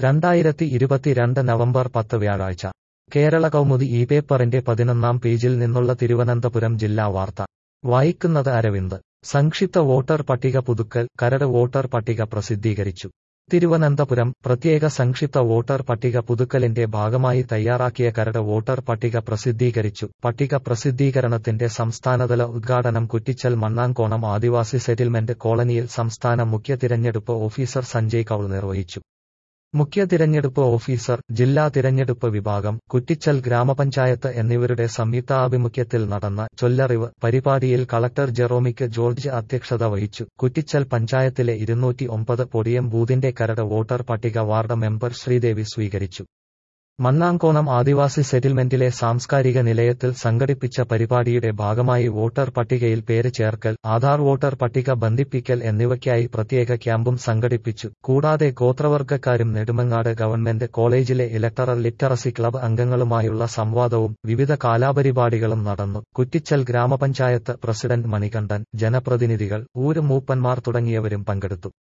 രണ്ടായിരത്തി ഇരുപത്തിരണ്ട് നവംബർ പത്ത് വ്യാഴാഴ്ച കേരള കൗമുദി ഈ പേപ്പറിന്റെ പതിനൊന്നാം പേജിൽ നിന്നുള്ള തിരുവനന്തപുരം ജില്ലാ വാർത്ത വായിക്കുന്നത് അരവിന്ദ് സംക്ഷിപ്ത വോട്ടർ പട്ടിക പുതുക്കൽ കരട് വോട്ടർ പട്ടിക പ്രസിദ്ധീകരിച്ചു തിരുവനന്തപുരം പ്രത്യേക സംക്ഷിപ്ത വോട്ടർ പട്ടിക പുതുക്കലിന്റെ ഭാഗമായി തയ്യാറാക്കിയ കരട് വോട്ടർ പട്ടിക പ്രസിദ്ധീകരിച്ചു പട്ടിക പ്രസിദ്ധീകരണത്തിന്റെ സംസ്ഥാനതല ഉദ്ഘാടനം കുറ്റിച്ചൽ മണ്ണാങ്കോണം ആദിവാസി സെറ്റിൽമെന്റ് കോളനിയിൽ സംസ്ഥാന മുഖ്യ തിരഞ്ഞെടുപ്പ് ഓഫീസർ സഞ്ജയ് കൌൾ നിർവഹിച്ചു മുഖ്യ തിരഞ്ഞെടുപ്പ് ഓഫീസർ ജില്ലാ തിരഞ്ഞെടുപ്പ് വിഭാഗം കുറ്റിച്ചൽ ഗ്രാമപഞ്ചായത്ത് എന്നിവരുടെ സംയുക്താഭിമുഖ്യത്തിൽ നടന്ന ചൊല്ലറിവ് പരിപാടിയിൽ കളക്ടർ ജെറോമിക്ക് ജോർജ് അധ്യക്ഷത വഹിച്ചു കുറ്റിച്ചൽ പഞ്ചായത്തിലെ ഇരുന്നൂറ്റി ഒമ്പത് പൊടിയം ബൂത്തിന്റെ കരട് വോട്ടർ പട്ടിക വാർഡ് മെമ്പർ ശ്രീദേവി സ്വീകരിച്ചു മണ്ണാങ്കോണം ആദിവാസി സെറ്റിൽമെന്റിലെ സാംസ്കാരിക നിലയത്തിൽ സംഘടിപ്പിച്ച പരിപാടിയുടെ ഭാഗമായി വോട്ടർ പട്ടികയിൽ പേര് ചേർക്കൽ ആധാർ വോട്ടർ പട്ടിക ബന്ധിപ്പിക്കൽ എന്നിവയ്ക്കായി പ്രത്യേക ക്യാമ്പും സംഘടിപ്പിച്ചു കൂടാതെ ഗോത്രവർഗക്കാരും നെടുമങ്ങാട് ഗവൺമെന്റ് കോളേജിലെ ഇലക്ടറൽ ലിറ്ററസി ക്ലബ് അംഗങ്ങളുമായുള്ള സംവാദവും വിവിധ കലാപരിപാടികളും നടന്നു കുറ്റിച്ചൽ ഗ്രാമപഞ്ചായത്ത് പ്രസിഡന്റ് മണികണ്ഠൻ ജനപ്രതിനിധികൾ ഊര് മൂപ്പന്മാർ തുടങ്ങിയവരും പങ്കെടുത്തു